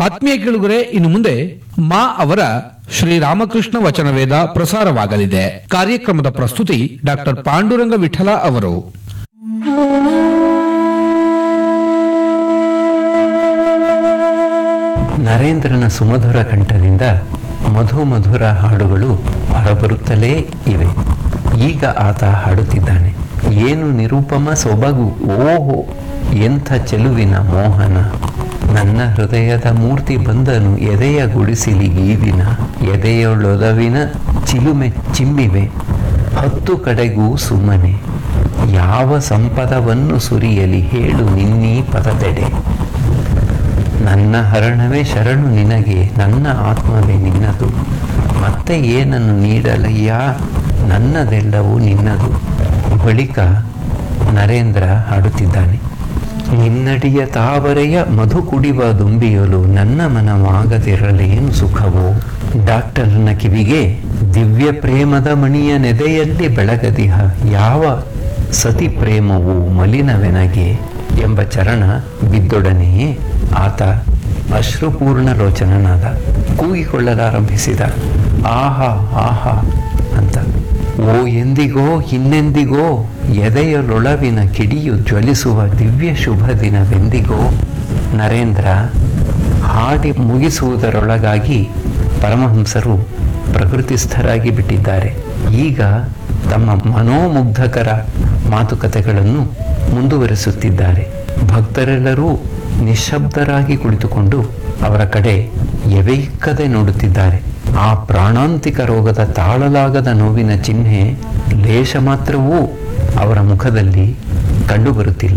ಆತ್ಮೀಯ ಕೇಳುಗರೆ ಇನ್ನು ಮುಂದೆ ಮಾ ಅವರ ಶ್ರೀರಾಮಕೃಷ್ಣ ವಚನವೇದ ಪ್ರಸಾರವಾಗಲಿದೆ ಕಾರ್ಯಕ್ರಮದ ಪ್ರಸ್ತುತಿ ಡಾಕ್ಟರ್ ಪಾಂಡುರಂಗ ವಿಠಲ ಅವರು ನರೇಂದ್ರನ ಸುಮಧುರ ಕಂಠದಿಂದ ಮಧು ಮಧುರ ಹಾಡುಗಳು ಹೊರಬರುತ್ತಲೇ ಇವೆ ಈಗ ಆತ ಹಾಡುತ್ತಿದ್ದಾನೆ ಏನು ನಿರೂಪಮ ಸೊಬಗು ಓಹೋ ಎಂಥ ಚೆಲುವಿನ ಮೋಹನ ನನ್ನ ಹೃದಯದ ಮೂರ್ತಿ ಬಂದನು ಎದೆಯ ಗುಡಿಸಿಲಿಗೀವಿನ ಎದೆಯೊಳೊದವಿನ ಚಿಲುಮೆ ಚಿಮ್ಮಿವೆ ಹತ್ತು ಕಡೆಗೂ ಸುಮ್ಮನೆ ಯಾವ ಸಂಪದವನ್ನು ಸುರಿಯಲಿ ಹೇಳು ನಿನ್ನೀ ಪದದೆಡೆ ನನ್ನ ಹರಣವೇ ಶರಣು ನಿನಗೆ ನನ್ನ ಆತ್ಮವೇ ನಿನ್ನದು ಮತ್ತೆ ಏನನ್ನು ನೀಡಲಯ್ಯ ನನ್ನದೆಲ್ಲವೂ ನಿನ್ನದು ಬಳಿಕ ನರೇಂದ್ರ ಹಾಡುತ್ತಿದ್ದಾನೆ ನಿನ್ನಡಿಯ ತಾವರೆಯ ಮಧು ಕುಡಿವ ದುಂಬಿಯಲು ನನ್ನ ಮನವಾಗದಿರಲೇನು ಸುಖವೋ ಡಾಕ್ಟರ್ನ ಕಿವಿಗೆ ದಿವ್ಯ ಪ್ರೇಮದ ಮಣಿಯ ನೆದೆಯಲ್ಲಿ ಬೆಳಗದಿಹ ಯಾವ ಸತಿ ಪ್ರೇಮವು ಮಲಿನವೆನಗೆ ಎಂಬ ಚರಣ ಬಿದ್ದೊಡನೆಯೇ ಆತ ಅಶ್ರುಪೂರ್ಣ ಲೋಚನನಾದ ಕೂಗಿಕೊಳ್ಳಲಾರಂಭಿಸಿದ ಆಹಾ ಆಹಾ ಅಂತ ಓ ಎಂದಿಗೋ ಇನ್ನೆಂದಿಗೋ ಎದೆಯಲೊಳವಿನ ಕಿಡಿಯು ಜ್ವಲಿಸುವ ದಿವ್ಯ ಶುಭ ದಿನವೆಂದಿಗೋ ನರೇಂದ್ರ ಹಾಡಿ ಮುಗಿಸುವುದರೊಳಗಾಗಿ ಪರಮಹಂಸರು ಪ್ರಕೃತಿಸ್ಥರಾಗಿ ಬಿಟ್ಟಿದ್ದಾರೆ ಈಗ ತಮ್ಮ ಮನೋಮುಗ್ಧಕರ ಮಾತುಕತೆಗಳನ್ನು ಮುಂದುವರಿಸುತ್ತಿದ್ದಾರೆ ಭಕ್ತರೆಲ್ಲರೂ ನಿಶ್ಶಬ್ದರಾಗಿ ಕುಳಿತುಕೊಂಡು ಅವರ ಕಡೆ ಎವೆಯಿಕ್ಕದೆ ನೋಡುತ್ತಿದ್ದಾರೆ ಆ ಪ್ರಾಣಾಂತಿಕ ರೋಗದ ತಾಳಲಾಗದ ನೋವಿನ ಚಿಹ್ನೆ ಲೇಷ ಮಾತ್ರವೂ ಅವರ ಮುಖದಲ್ಲಿ ಕಂಡುಬರುತ್ತಿಲ್ಲ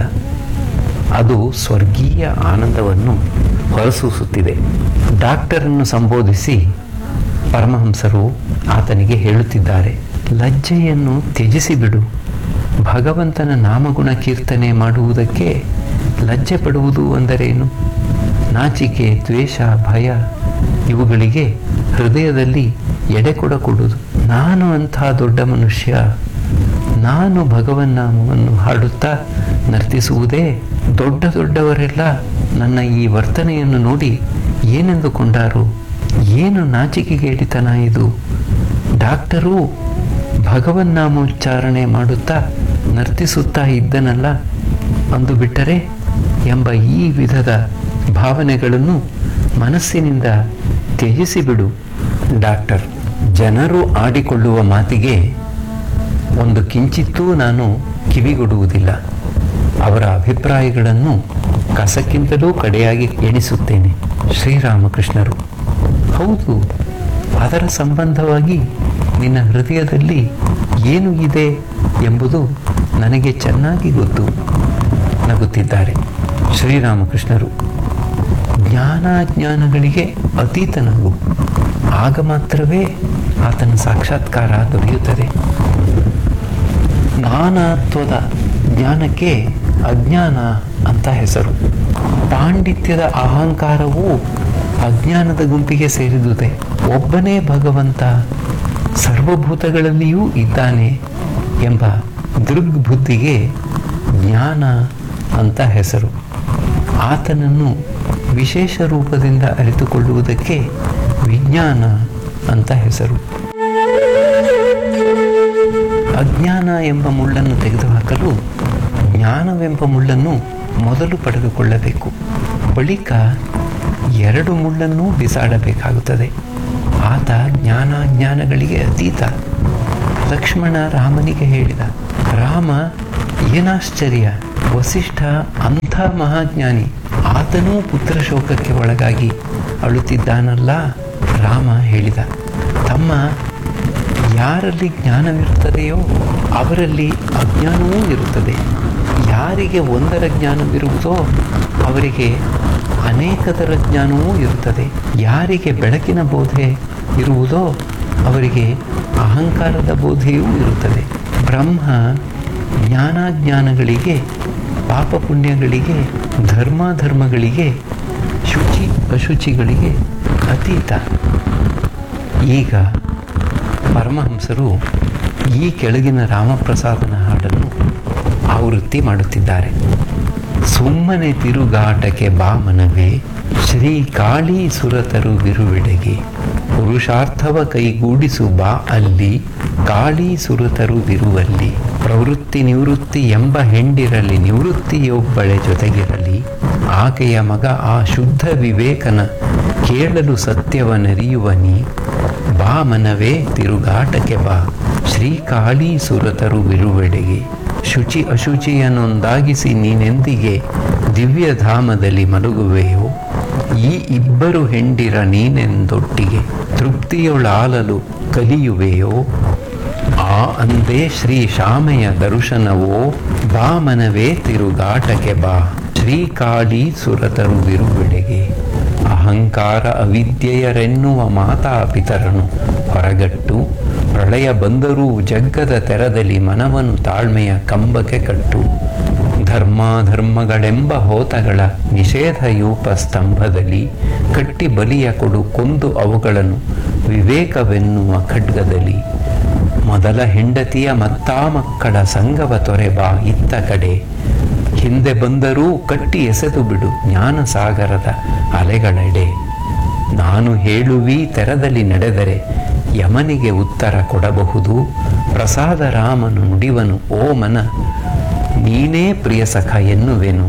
ಅದು ಸ್ವರ್ಗೀಯ ಆನಂದವನ್ನು ಹೊರಸೂಸುತ್ತಿದೆ ಡಾಕ್ಟರನ್ನು ಸಂಬೋಧಿಸಿ ಪರಮಹಂಸರು ಆತನಿಗೆ ಹೇಳುತ್ತಿದ್ದಾರೆ ಲಜ್ಜೆಯನ್ನು ತ್ಯಜಿಸಿ ಬಿಡು ಭಗವಂತನ ನಾಮಗುಣ ಕೀರ್ತನೆ ಮಾಡುವುದಕ್ಕೆ ಲಜ್ಜೆ ಪಡುವುದು ಅಂದರೇನು ನಾಚಿಕೆ ದ್ವೇಷ ಭಯ ಇವುಗಳಿಗೆ ಹೃದಯದಲ್ಲಿ ಎಡೆ ಕೊಡಕೊಡುವುದು ನಾನು ಅಂಥ ದೊಡ್ಡ ಮನುಷ್ಯ ನಾನು ಭಗವನ್ನಾಮವನ್ನು ಹಾಡುತ್ತಾ ನರ್ತಿಸುವುದೇ ದೊಡ್ಡ ದೊಡ್ಡವರೆಲ್ಲ ನನ್ನ ಈ ವರ್ತನೆಯನ್ನು ನೋಡಿ ಏನೆಂದುಕೊಂಡಾರು ಏನು ನಾಚಿಕೆಗೇಡಿತನ ಇದು ಡಾಕ್ಟರು ಭಗವನ್ನಾಮೋಚ್ಚಾರಣೆ ಮಾಡುತ್ತಾ ನರ್ತಿಸುತ್ತಾ ಇದ್ದನಲ್ಲ ಅಂದು ಬಿಟ್ಟರೆ ಎಂಬ ಈ ವಿಧದ ಭಾವನೆಗಳನ್ನು ಮನಸ್ಸಿನಿಂದ ತ್ಯಜಿಸಿ ಬಿಡು ಡಾಕ್ಟರ್ ಜನರು ಆಡಿಕೊಳ್ಳುವ ಮಾತಿಗೆ ಒಂದು ಕಿಂಚಿತ್ತೂ ನಾನು ಕಿವಿಗೊಡುವುದಿಲ್ಲ ಅವರ ಅಭಿಪ್ರಾಯಗಳನ್ನು ಕಸಕ್ಕಿಂತಲೂ ಕಡೆಯಾಗಿ ಎಣಿಸುತ್ತೇನೆ ಶ್ರೀರಾಮಕೃಷ್ಣರು ಹೌದು ಅದರ ಸಂಬಂಧವಾಗಿ ನಿನ್ನ ಹೃದಯದಲ್ಲಿ ಏನು ಇದೆ ಎಂಬುದು ನನಗೆ ಚೆನ್ನಾಗಿ ಗೊತ್ತು ನಗುತ್ತಿದ್ದಾರೆ ಶ್ರೀರಾಮಕೃಷ್ಣರು ಜ್ಞಾನಾಜ್ಞಾನಗಳಿಗೆ ಅತೀತನಾಗು ಆಗ ಮಾತ್ರವೇ ಆತನ ಸಾಕ್ಷಾತ್ಕಾರ ದೊರೆಯುತ್ತದೆ ನಾನಾತ್ವದ ಜ್ಞಾನಕ್ಕೆ ಅಜ್ಞಾನ ಅಂತ ಹೆಸರು ಪಾಂಡಿತ್ಯದ ಅಹಂಕಾರವು ಅಜ್ಞಾನದ ಗುಂಪಿಗೆ ಸೇರಿದುದೆ ಒಬ್ಬನೇ ಭಗವಂತ ಸರ್ವಭೂತಗಳಲ್ಲಿಯೂ ಇದ್ದಾನೆ ಎಂಬ ದೃಗ್ಬುದ್ಧಿಗೆ ಜ್ಞಾನ ಅಂತ ಹೆಸರು ಆತನನ್ನು ವಿಶೇಷ ರೂಪದಿಂದ ಅರಿತುಕೊಳ್ಳುವುದಕ್ಕೆ ವಿಜ್ಞಾನ ಅಂತ ಹೆಸರು ಅಜ್ಞಾನ ಎಂಬ ಮುಳ್ಳನ್ನು ತೆಗೆದುಹಾಕಲು ಜ್ಞಾನವೆಂಬ ಮುಳ್ಳನ್ನು ಮೊದಲು ಪಡೆದುಕೊಳ್ಳಬೇಕು ಬಳಿಕ ಎರಡು ಮುಳ್ಳನ್ನು ಬಿಸಾಡಬೇಕಾಗುತ್ತದೆ ಆತ ಜ್ಞಾನಾಜ್ಞಾನಗಳಿಗೆ ಅತೀತ ಲಕ್ಷ್ಮಣ ರಾಮನಿಗೆ ಹೇಳಿದ ರಾಮ ಏನಾಶ್ಚರ್ಯ ವಸಿಷ್ಠ ಅಂಥ ಮಹಾಜ್ಞಾನಿ ಆತನೂ ಪುತ್ರ ಶೋಕಕ್ಕೆ ಒಳಗಾಗಿ ಅಳುತ್ತಿದ್ದಾನಲ್ಲ ರಾಮ ಹೇಳಿದ ತಮ್ಮ ಯಾರಲ್ಲಿ ಜ್ಞಾನವಿರುತ್ತದೆಯೋ ಅವರಲ್ಲಿ ಅಜ್ಞಾನವೂ ಇರುತ್ತದೆ ಯಾರಿಗೆ ಒಂದರ ಜ್ಞಾನವಿರುವುದೋ ಅವರಿಗೆ ಅನೇಕದರ ಜ್ಞಾನವೂ ಇರುತ್ತದೆ ಯಾರಿಗೆ ಬೆಳಕಿನ ಬೋಧೆ ಇರುವುದೋ ಅವರಿಗೆ ಅಹಂಕಾರದ ಬೋಧೆಯೂ ಇರುತ್ತದೆ ಬ್ರಹ್ಮ ಜ್ಞಾನಾಜ್ಞಾನಗಳಿಗೆ ಪಾಪ ಪುಣ್ಯಗಳಿಗೆ ಧರ್ಮಾಧರ್ಮಗಳಿಗೆ ಶುಚಿ ಅಶುಚಿಗಳಿಗೆ ಅತೀತ ಈಗ ಪರಮಹಂಸರು ಈ ಕೆಳಗಿನ ರಾಮಪ್ರಸಾದನ ಹಾಡನ್ನು ಆವೃತ್ತಿ ಮಾಡುತ್ತಿದ್ದಾರೆ ಸುಮ್ಮನೆ ತಿರುಗಾಟಕ್ಕೆ ಬಾಮನವೇ ಶ್ರೀ ಕಾಳಿ ಸುರತರು ಬಿರುವೆಡೆಗೆ ಪುರುಷಾರ್ಥವ ಕೈಗೂಡಿಸು ಬಾ ಅಲ್ಲಿ ಕಾಳಿ ಸುರತರು ಬಿರುವಲ್ಲಿ ಪ್ರವೃತ್ತಿ ನಿವೃತ್ತಿ ಎಂಬ ಹೆಂಡಿರಲಿ ನಿವೃತ್ತಿಯೊಬ್ಬಳೆ ಜೊತೆಗಿರಲಿ ಆಕೆಯ ಮಗ ಆ ಶುದ್ಧ ವಿವೇಕನ ಕೇಳಲು ಸತ್ಯವನರಿಯುವ ನೀ ಬಾ ಮನವೇ ತಿರುಗಾಟಕ್ಕೆ ಬಾ ಶ್ರೀಕಾಳಿ ಸುರತರು ಬಿರುವೆಡೆಗೆ ಶುಚಿ ಅಶುಚಿಯನ್ನೊಂದಾಗಿಸಿ ನೀನೆಂದಿಗೆ ದಿವ್ಯಧಾಮದಲ್ಲಿ ಮಲಗುವೆಯೋ ಈ ಇಬ್ಬರು ಹೆಂಡಿರ ನೀನೆಂದೊಟ್ಟಿಗೆ ತೃಪ್ತಿಯೊಳಾಲಲು ಕಲಿಯುವೆಯೋ ಆ ಅಂದೇ ಶ್ರೀ ಶ್ಯಾಮೆಯ ದರ್ಶನವೋ ಬಾ ಮನವೇ ತಿರುಗಾಟಕ್ಕೆ ಬಾ ಶ್ರೀಕಾಳಿ ಸುರತರು ಬಿರುಬಿಡೆಗೆ ಅಹಂಕಾರ ಅವಿದ್ಯೆಯರೆನ್ನುವ ಮಾತಾಪಿತರನು ಹೊರಗಟ್ಟು ಪ್ರಳಯ ಬಂದರೂ ಜಗ್ಗದ ತೆರದಲ್ಲಿ ಮನವನ್ನು ತಾಳ್ಮೆಯ ಕಂಬಕ್ಕೆ ಕಟ್ಟು ಧರ್ಮಾಧರ್ಮಗಳೆಂಬ ಹೋತಗಳ ನಿಷೇಧಯೂಪ ಸ್ತಂಭದಲ್ಲಿ ಕಟ್ಟಿ ಬಲಿಯ ಕೊಡು ಕೊಂದು ಅವುಗಳನ್ನು ವಿವೇಕವೆನ್ನುವ ಖಡ್ಗದಲ್ಲಿ ಮೊದಲ ಹೆಂಡತಿಯ ಮತ್ತಾ ಮಕ್ಕಳ ಸಂಗವ ತೊರೆಬಾ ಇತ್ತ ಕಡೆ ಹಿಂದೆ ಬಂದರೂ ಕಟ್ಟಿ ಎಸೆದು ಬಿಡು ಜ್ಞಾನ ಸಾಗರದ ಅಲೆಗಳೆಡೆ ನಾನು ಹೇಳುವಿ ತೆರದಲ್ಲಿ ನಡೆದರೆ ಯಮನಿಗೆ ಉತ್ತರ ಕೊಡಬಹುದು ಪ್ರಸಾದ ರಾಮನು ನುಡಿವನು ಓ ಮನ ನೀನೇ ಪ್ರಿಯ ಸಖ ಎನ್ನುವೆನು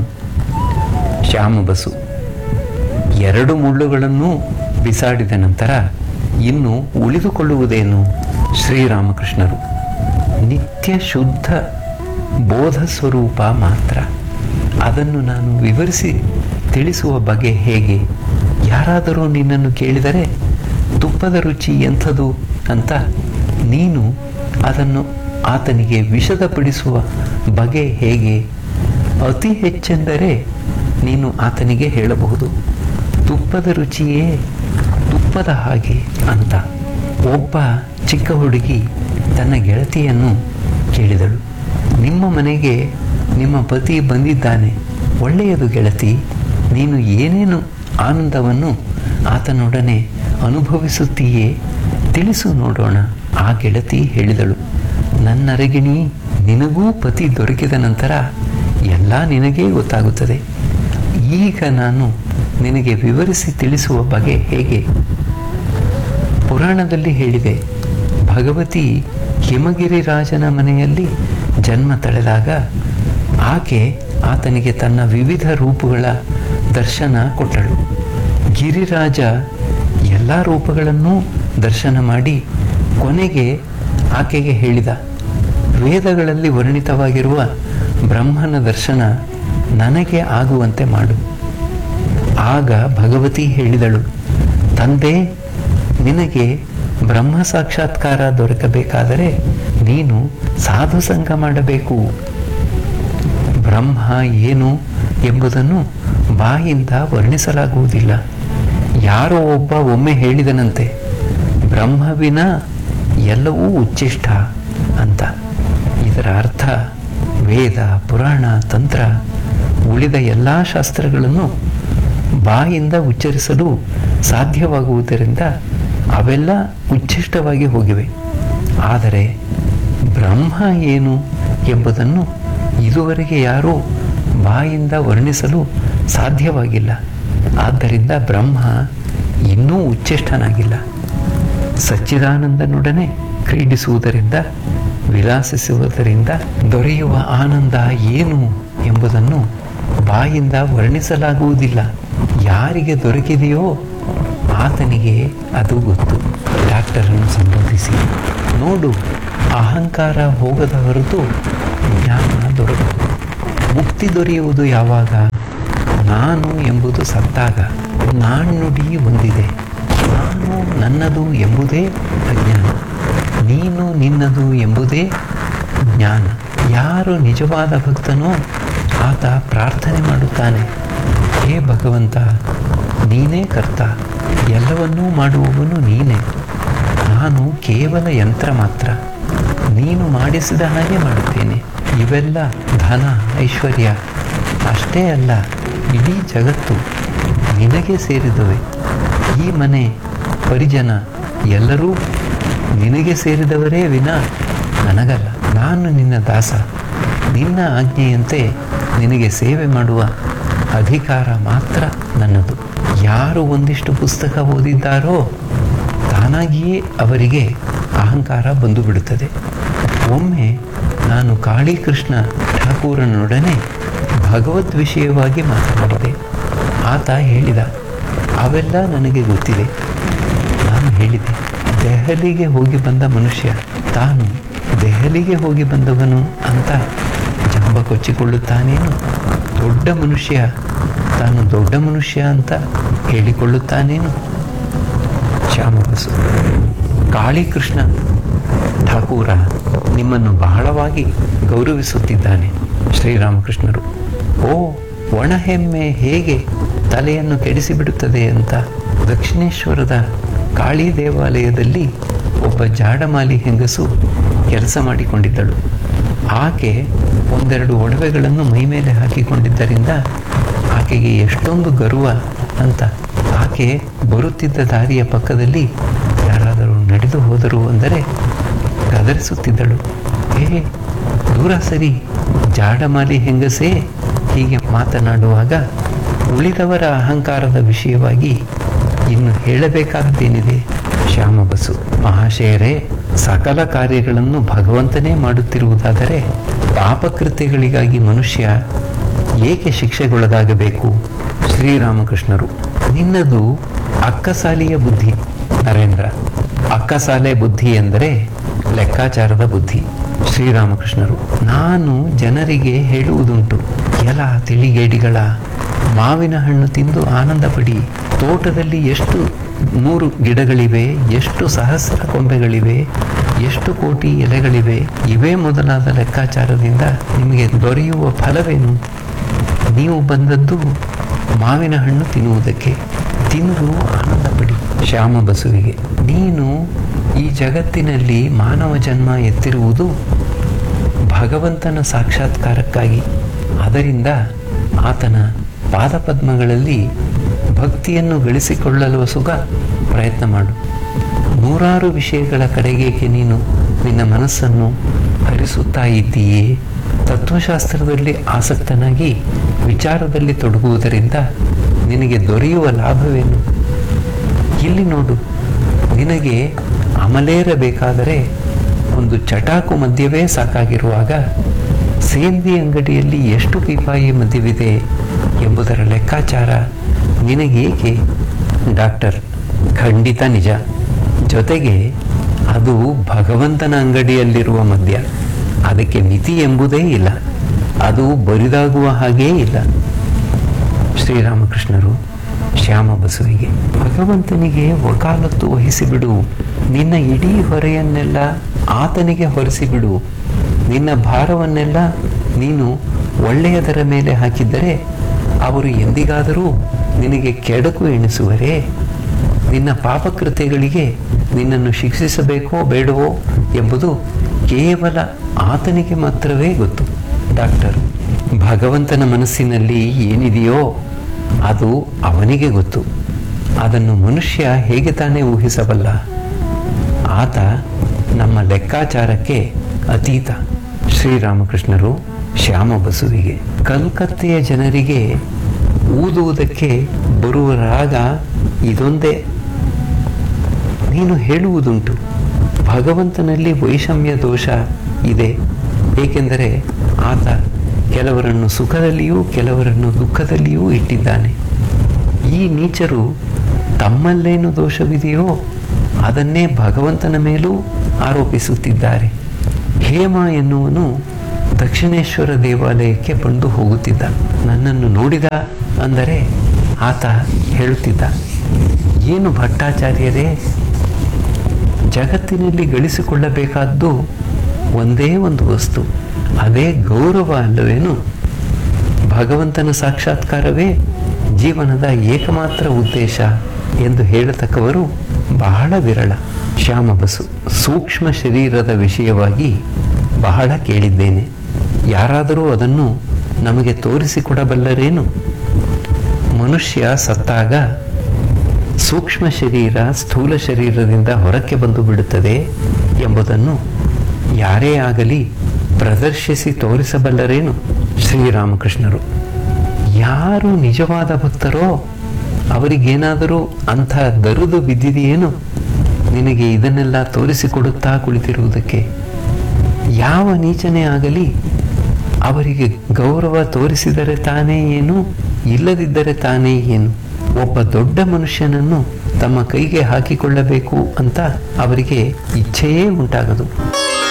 ಶ್ಯಾಮಬಸು ಎರಡು ಮುಳ್ಳುಗಳನ್ನು ಬಿಸಾಡಿದ ನಂತರ ಇನ್ನು ಉಳಿದುಕೊಳ್ಳುವುದೇನು ಶ್ರೀರಾಮಕೃಷ್ಣರು ನಿತ್ಯ ಶುದ್ಧ ಬೋಧ ಸ್ವರೂಪ ಮಾತ್ರ ಅದನ್ನು ನಾನು ವಿವರಿಸಿ ತಿಳಿಸುವ ಬಗೆ ಹೇಗೆ ಯಾರಾದರೂ ನಿನ್ನನ್ನು ಕೇಳಿದರೆ ತುಪ್ಪದ ರುಚಿ ಎಂಥದು ಅಂತ ನೀನು ಅದನ್ನು ಆತನಿಗೆ ವಿಷದಪಡಿಸುವ ಬಗೆ ಹೇಗೆ ಅತಿ ಹೆಚ್ಚೆಂದರೆ ನೀನು ಆತನಿಗೆ ಹೇಳಬಹುದು ತುಪ್ಪದ ರುಚಿಯೇ ತುಪ್ಪದ ಹಾಗೆ ಅಂತ ಒಬ್ಬ ಚಿಕ್ಕ ಹುಡುಗಿ ತನ್ನ ಗೆಳತಿಯನ್ನು ಕೇಳಿದಳು ನಿಮ್ಮ ಮನೆಗೆ ನಿಮ್ಮ ಪತಿ ಬಂದಿದ್ದಾನೆ ಒಳ್ಳೆಯದು ಗೆಳತಿ ನೀನು ಏನೇನು ಆನಂದವನ್ನು ಆತನೊಡನೆ ಅನುಭವಿಸುತ್ತೀಯೇ ತಿಳಿಸು ನೋಡೋಣ ಆ ಗೆಳತಿ ಹೇಳಿದಳು ನನ್ನರಗಿಣಿ ನಿನಗೂ ಪತಿ ದೊರಕಿದ ನಂತರ ಎಲ್ಲ ನಿನಗೇ ಗೊತ್ತಾಗುತ್ತದೆ ಈಗ ನಾನು ನಿನಗೆ ವಿವರಿಸಿ ತಿಳಿಸುವ ಬಗೆ ಹೇಗೆ ಪುರಾಣದಲ್ಲಿ ಹೇಳಿದೆ ಭಗವತಿ ಹಿಮಗಿರಿ ರಾಜನ ಮನೆಯಲ್ಲಿ ಜನ್ಮ ತಳೆದಾಗ ಆಕೆ ಆತನಿಗೆ ತನ್ನ ವಿವಿಧ ರೂಪಗಳ ದರ್ಶನ ಕೊಟ್ಟಳು ಗಿರಿರಾಜ ಎಲ್ಲ ರೂಪಗಳನ್ನೂ ದರ್ಶನ ಮಾಡಿ ಕೊನೆಗೆ ಆಕೆಗೆ ಹೇಳಿದ ವೇದಗಳಲ್ಲಿ ವರ್ಣಿತವಾಗಿರುವ ಬ್ರಹ್ಮನ ದರ್ಶನ ನನಗೆ ಆಗುವಂತೆ ಮಾಡು ಆಗ ಭಗವತಿ ಹೇಳಿದಳು ತಂದೆ ನಿನಗೆ ಬ್ರಹ್ಮ ಸಾಕ್ಷಾತ್ಕಾರ ದೊರಕಬೇಕಾದರೆ ನೀನು ಸಾಧು ಸಂಘ ಮಾಡಬೇಕು ಬ್ರಹ್ಮ ಏನು ಎಂಬುದನ್ನು ಬಾಯಿಂದ ವರ್ಣಿಸಲಾಗುವುದಿಲ್ಲ ಯಾರೋ ಒಬ್ಬ ಒಮ್ಮೆ ಹೇಳಿದನಂತೆ ಬ್ರಹ್ಮವಿನ ಎಲ್ಲವೂ ಉಚ್ಚಿಷ್ಟ ಅಂತ ಇದರ ಅರ್ಥ ವೇದ ಪುರಾಣ ತಂತ್ರ ಉಳಿದ ಎಲ್ಲ ಶಾಸ್ತ್ರಗಳನ್ನು ಬಾಯಿಂದ ಉಚ್ಚರಿಸಲು ಸಾಧ್ಯವಾಗುವುದರಿಂದ ಅವೆಲ್ಲ ಉಚ್ಚಿಷ್ಟವಾಗಿ ಹೋಗಿವೆ ಆದರೆ ಬ್ರಹ್ಮ ಏನು ಎಂಬುದನ್ನು ಇದುವರೆಗೆ ಯಾರೂ ಬಾಯಿಂದ ವರ್ಣಿಸಲು ಸಾಧ್ಯವಾಗಿಲ್ಲ ಆದ್ದರಿಂದ ಬ್ರಹ್ಮ ಇನ್ನೂ ಉಚ್ಚಿಷ್ಟನಾಗಿಲ್ಲ ಸಚ್ಚಿದಾನಂದನೊಡನೆ ಕ್ರೀಡಿಸುವುದರಿಂದ ವಿಲಾಸಿಸುವುದರಿಂದ ದೊರೆಯುವ ಆನಂದ ಏನು ಎಂಬುದನ್ನು ಬಾಯಿಂದ ವರ್ಣಿಸಲಾಗುವುದಿಲ್ಲ ಯಾರಿಗೆ ದೊರಕಿದೆಯೋ ಆತನಿಗೆ ಅದು ಗೊತ್ತು ಡಾಕ್ಟರನ್ನು ಸಂಬೋಧಿಸಿ ನೋಡು ಅಹಂಕಾರ ಹೋಗದ ಹೊರತು ಜ್ಞಾನ ದೊರಕದು ಮುಕ್ತಿ ದೊರೆಯುವುದು ಯಾವಾಗ ನಾನು ಎಂಬುದು ಸತ್ತಾಗ ನಾಣ್ಣುಡಿ ಹೊಂದಿದೆ ನಾನು ನನ್ನದು ಎಂಬುದೇ ಅಜ್ಞಾನ ನೀನು ನಿನ್ನದು ಎಂಬುದೇ ಜ್ಞಾನ ಯಾರು ನಿಜವಾದ ಭಕ್ತನೋ ಆತ ಪ್ರಾರ್ಥನೆ ಮಾಡುತ್ತಾನೆ ಹೇ ಭಗವಂತ ನೀನೇ ಕರ್ತ ಎಲ್ಲವನ್ನೂ ಮಾಡುವವನು ನೀನೇ ನಾನು ಕೇವಲ ಯಂತ್ರ ಮಾತ್ರ ನೀನು ಮಾಡಿಸಿದ ಹಾಗೆ ಮಾಡುತ್ತೇನೆ ಇವೆಲ್ಲ ಧನ ಐಶ್ವರ್ಯ ಅಷ್ಟೇ ಅಲ್ಲ ಇಡೀ ಜಗತ್ತು ನಿನಗೆ ಸೇರಿದವೆ ಈ ಮನೆ ಪರಿಜನ ಎಲ್ಲರೂ ನಿನಗೆ ಸೇರಿದವರೇ ವಿನ ನನಗಲ್ಲ ನಾನು ನಿನ್ನ ದಾಸ ನಿನ್ನ ಆಜ್ಞೆಯಂತೆ ನಿನಗೆ ಸೇವೆ ಮಾಡುವ ಅಧಿಕಾರ ಮಾತ್ರ ನನ್ನದು ಯಾರು ಒಂದಿಷ್ಟು ಪುಸ್ತಕ ಓದಿದ್ದಾರೋ ತಾನಾಗಿಯೇ ಅವರಿಗೆ ಅಹಂಕಾರ ಬಂದು ಬಿಡುತ್ತದೆ ಒಮ್ಮೆ ನಾನು ಕಾಳೀಕೃಷ್ಣ ಠಾಕೂರನೊಡನೆ ಭಗವದ್ ವಿಷಯವಾಗಿ ಮಾತನಾಡಿದೆ ಆತ ಹೇಳಿದ ಅವೆಲ್ಲ ನನಗೆ ಗೊತ್ತಿದೆ ನಾನು ಹೇಳಿದೆ ದೆಹಲಿಗೆ ಹೋಗಿ ಬಂದ ಮನುಷ್ಯ ತಾನು ದೆಹಲಿಗೆ ಹೋಗಿ ಬಂದವನು ಅಂತ ಜಂಬ ಕೊಚ್ಚಿಕೊಳ್ಳುತ್ತಾನೇನು ದೊಡ್ಡ ಮನುಷ್ಯ ತಾನು ದೊಡ್ಡ ಮನುಷ್ಯ ಅಂತ ಹೇಳಿಕೊಳ್ಳುತ್ತಾನೇನು ಶ್ಯಾಮಬಸು ಕಾಳೀಕೃಷ್ಣ ಠಾಕೂರ ನಿಮ್ಮನ್ನು ಬಹಳವಾಗಿ ಗೌರವಿಸುತ್ತಿದ್ದಾನೆ ಶ್ರೀರಾಮಕೃಷ್ಣರು ಓ ಒಣಹೆಮ್ಮೆ ಹೇಗೆ ತಲೆಯನ್ನು ಕೆಡಿಸಿಬಿಡುತ್ತದೆ ಅಂತ ದಕ್ಷಿಣೇಶ್ವರದ ಕಾಳಿ ದೇವಾಲಯದಲ್ಲಿ ಒಬ್ಬ ಜಾಡಮಾಲಿ ಹೆಂಗಸು ಕೆಲಸ ಮಾಡಿಕೊಂಡಿದ್ದಳು ಆಕೆ ಒಂದೆರಡು ಒಡವೆಗಳನ್ನು ಮೈಮೇಲೆ ಹಾಕಿಕೊಂಡಿದ್ದರಿಂದ ಆಕೆಗೆ ಎಷ್ಟೊಂದು ಗರ್ವ ಅಂತ ಆಕೆ ಬರುತ್ತಿದ್ದ ದಾರಿಯ ಪಕ್ಕದಲ್ಲಿ ಯಾರಾದರೂ ನಡೆದು ಹೋದರು ಅಂದರೆ ಗದರಿಸುತ್ತಿದ್ದಳು ಏ ದೂರ ಸರಿ ಜಾಡಮಾಲಿ ಹೆಂಗಸೇ ಹೀಗೆ ಮಾತನಾಡುವಾಗ ಉಳಿದವರ ಅಹಂಕಾರದ ವಿಷಯವಾಗಿ ಇನ್ನು ಹೇಳಬೇಕಾದ್ದೇನಿದೆ ಶ್ಯಾಮಬಸು ಮಹಾಶಯರೇ ಸಕಲ ಕಾರ್ಯಗಳನ್ನು ಭಗವಂತನೇ ಮಾಡುತ್ತಿರುವುದಾದರೆ ಪಾಪಕೃತ್ಯಗಳಿಗಾಗಿ ಮನುಷ್ಯ ಏಕೆ ಶಿಕ್ಷೆಗೊಳಗಾಗಬೇಕು ಶ್ರೀರಾಮಕೃಷ್ಣರು ನಿನ್ನದು ಅಕ್ಕಸಾಲಿಯ ಬುದ್ಧಿ ನರೇಂದ್ರ ಅಕ್ಕಸಾಲೆ ಬುದ್ಧಿ ಎಂದರೆ ಲೆಕ್ಕಾಚಾರದ ಬುದ್ಧಿ ಶ್ರೀರಾಮಕೃಷ್ಣರು ನಾನು ಜನರಿಗೆ ಹೇಳುವುದುಂಟು ಎಲ ತಿಳಿಗೇಡಿಗಳ ಮಾವಿನ ಹಣ್ಣು ತಿಂದು ಆನಂದ ಪಡಿ ತೋಟದಲ್ಲಿ ಎಷ್ಟು ನೂರು ಗಿಡಗಳಿವೆ ಎಷ್ಟು ಸಹಸ್ರ ಕೊಂಬೆಗಳಿವೆ ಎಷ್ಟು ಕೋಟಿ ಎಲೆಗಳಿವೆ ಇವೇ ಮೊದಲಾದ ಲೆಕ್ಕಾಚಾರದಿಂದ ನಿಮಗೆ ದೊರೆಯುವ ಫಲವೇನು ನೀವು ಬಂದದ್ದು ಮಾವಿನ ಹಣ್ಣು ತಿನ್ನುವುದಕ್ಕೆ ತಿಂದು ಆನಂದ ಪಡಿ ಶ್ಯಾಮ ಬಸುವಿಗೆ ನೀನು ಈ ಜಗತ್ತಿನಲ್ಲಿ ಮಾನವ ಜನ್ಮ ಎತ್ತಿರುವುದು ಭಗವಂತನ ಸಾಕ್ಷಾತ್ಕಾರಕ್ಕಾಗಿ ಅದರಿಂದ ಆತನ ಪಾದಪದ್ಮಗಳಲ್ಲಿ ಭಕ್ತಿಯನ್ನು ಗಳಿಸಿಕೊಳ್ಳಲು ಸುಗ ಪ್ರಯತ್ನ ಮಾಡು ನೂರಾರು ವಿಷಯಗಳ ಕಡೆಗೇಕೆ ನೀನು ನಿನ್ನ ಮನಸ್ಸನ್ನು ಹರಿಸುತ್ತಾ ಇದ್ದೀಯೇ ತತ್ವಶಾಸ್ತ್ರದಲ್ಲಿ ಆಸಕ್ತನಾಗಿ ವಿಚಾರದಲ್ಲಿ ತೊಡಗುವುದರಿಂದ ನಿನಗೆ ದೊರೆಯುವ ಲಾಭವೇನು ಇಲ್ಲಿ ನೋಡು ನಿನಗೆ ಅಮಲೇರಬೇಕಾದರೆ ಒಂದು ಚಟಾಕು ಮದ್ಯವೇ ಸಾಕಾಗಿರುವಾಗ ಸೇಂದಿ ಅಂಗಡಿಯಲ್ಲಿ ಎಷ್ಟು ಪೀಪಾಯಿ ಮದ್ಯವಿದೆ ಎಂಬುದರ ಲೆಕ್ಕಾಚಾರ ನಿನಗೇಕೆ ಡಾಕ್ಟರ್ ಖಂಡಿತ ನಿಜ ಜೊತೆಗೆ ಅದು ಭಗವಂತನ ಅಂಗಡಿಯಲ್ಲಿರುವ ಮದ್ಯ ಅದಕ್ಕೆ ಮಿತಿ ಎಂಬುದೇ ಇಲ್ಲ ಅದು ಬರಿದಾಗುವ ಹಾಗೇ ಇಲ್ಲ ಶ್ರೀರಾಮಕೃಷ್ಣರು ಶ್ಯಾಮ ಬಸುವಿಗೆ ಭಗವಂತನಿಗೆ ವಕಾಲತ್ತು ವಹಿಸಿಬಿಡು ನಿನ್ನ ಇಡೀ ಹೊರೆಯನ್ನೆಲ್ಲ ಆತನಿಗೆ ಹೊರಿಸಿಬಿಡು ನಿನ್ನ ಭಾರವನ್ನೆಲ್ಲ ನೀನು ಒಳ್ಳೆಯದರ ಮೇಲೆ ಹಾಕಿದ್ದರೆ ಅವರು ಎಂದಿಗಾದರೂ ನಿನಗೆ ಕೆಡಕು ಎಣಿಸುವರೇ ನಿನ್ನ ಪಾಪಕೃತ್ಯಗಳಿಗೆ ನಿನ್ನನ್ನು ಶಿಕ್ಷಿಸಬೇಕೋ ಬೇಡವೋ ಎಂಬುದು ಕೇವಲ ಆತನಿಗೆ ಮಾತ್ರವೇ ಗೊತ್ತು ಡಾಕ್ಟರ್ ಭಗವಂತನ ಮನಸ್ಸಿನಲ್ಲಿ ಏನಿದೆಯೋ ಅದು ಅವನಿಗೆ ಗೊತ್ತು ಅದನ್ನು ಮನುಷ್ಯ ಹೇಗೆ ತಾನೇ ಊಹಿಸಬಲ್ಲ ಆತ ನಮ್ಮ ಲೆಕ್ಕಾಚಾರಕ್ಕೆ ಅತೀತ ಶ್ರೀರಾಮಕೃಷ್ಣರು ಶ್ಯಾಮ ಬಸುವಿಗೆ ಕಲ್ಕತ್ತೆಯ ಜನರಿಗೆ ಊದುವುದಕ್ಕೆ ಬರುವ ರಾಗ ಇದೊಂದೇ ನೀನು ಹೇಳುವುದುಂಟು ಭಗವಂತನಲ್ಲಿ ವೈಷಮ್ಯ ದೋಷ ಇದೆ ಏಕೆಂದರೆ ಆತ ಕೆಲವರನ್ನು ಸುಖದಲ್ಲಿಯೂ ಕೆಲವರನ್ನು ದುಃಖದಲ್ಲಿಯೂ ಇಟ್ಟಿದ್ದಾನೆ ಈ ನೀಚರು ತಮ್ಮಲ್ಲೇನು ದೋಷವಿದೆಯೋ ಅದನ್ನೇ ಭಗವಂತನ ಮೇಲೂ ಆರೋಪಿಸುತ್ತಿದ್ದಾರೆ ಹೇಮ ಎನ್ನುವನು ದಕ್ಷಿಣೇಶ್ವರ ದೇವಾಲಯಕ್ಕೆ ಬಂದು ಹೋಗುತ್ತಿದ್ದ ನನ್ನನ್ನು ನೋಡಿದ ಅಂದರೆ ಆತ ಹೇಳುತ್ತಿದ್ದ ಏನು ಭಟ್ಟಾಚಾರ್ಯರೇ ಜಗತ್ತಿನಲ್ಲಿ ಗಳಿಸಿಕೊಳ್ಳಬೇಕಾದ್ದು ಒಂದೇ ಒಂದು ವಸ್ತು ಅದೇ ಗೌರವ ಅಲ್ಲವೇನು ಭಗವಂತನ ಸಾಕ್ಷಾತ್ಕಾರವೇ ಜೀವನದ ಏಕಮಾತ್ರ ಉದ್ದೇಶ ಎಂದು ಹೇಳತಕ್ಕವರು ಬಹಳ ವಿರಳ ಶ್ಯಾಮ ಬಸು ಸೂಕ್ಷ್ಮ ಶರೀರದ ವಿಷಯವಾಗಿ ಬಹಳ ಕೇಳಿದ್ದೇನೆ ಯಾರಾದರೂ ಅದನ್ನು ನಮಗೆ ತೋರಿಸಿಕೊಡಬಲ್ಲರೇನು ಮನುಷ್ಯ ಸತ್ತಾಗ ಸೂಕ್ಷ್ಮ ಶರೀರ ಸ್ಥೂಲ ಶರೀರದಿಂದ ಹೊರಕ್ಕೆ ಬಂದು ಬಿಡುತ್ತದೆ ಎಂಬುದನ್ನು ಯಾರೇ ಆಗಲಿ ಪ್ರದರ್ಶಿಸಿ ತೋರಿಸಬಲ್ಲರೇನು ಶ್ರೀರಾಮಕೃಷ್ಣರು ಯಾರು ನಿಜವಾದ ಭಕ್ತರೋ ಅವರಿಗೇನಾದರೂ ಅಂಥ ದರುದು ಬಿದ್ದಿದೆಯೇನು ನಿನಗೆ ಇದನ್ನೆಲ್ಲ ತೋರಿಸಿಕೊಡುತ್ತಾ ಕುಳಿತಿರುವುದಕ್ಕೆ ಯಾವ ನೀಚನೇ ಆಗಲಿ ಅವರಿಗೆ ಗೌರವ ತೋರಿಸಿದರೆ ತಾನೇ ಏನು ಇಲ್ಲದಿದ್ದರೆ ತಾನೇ ಏನು ಒಬ್ಬ ದೊಡ್ಡ ಮನುಷ್ಯನನ್ನು ತಮ್ಮ ಕೈಗೆ ಹಾಕಿಕೊಳ್ಳಬೇಕು ಅಂತ ಅವರಿಗೆ ಇಚ್ಛೆಯೇ ಉಂಟಾಗದು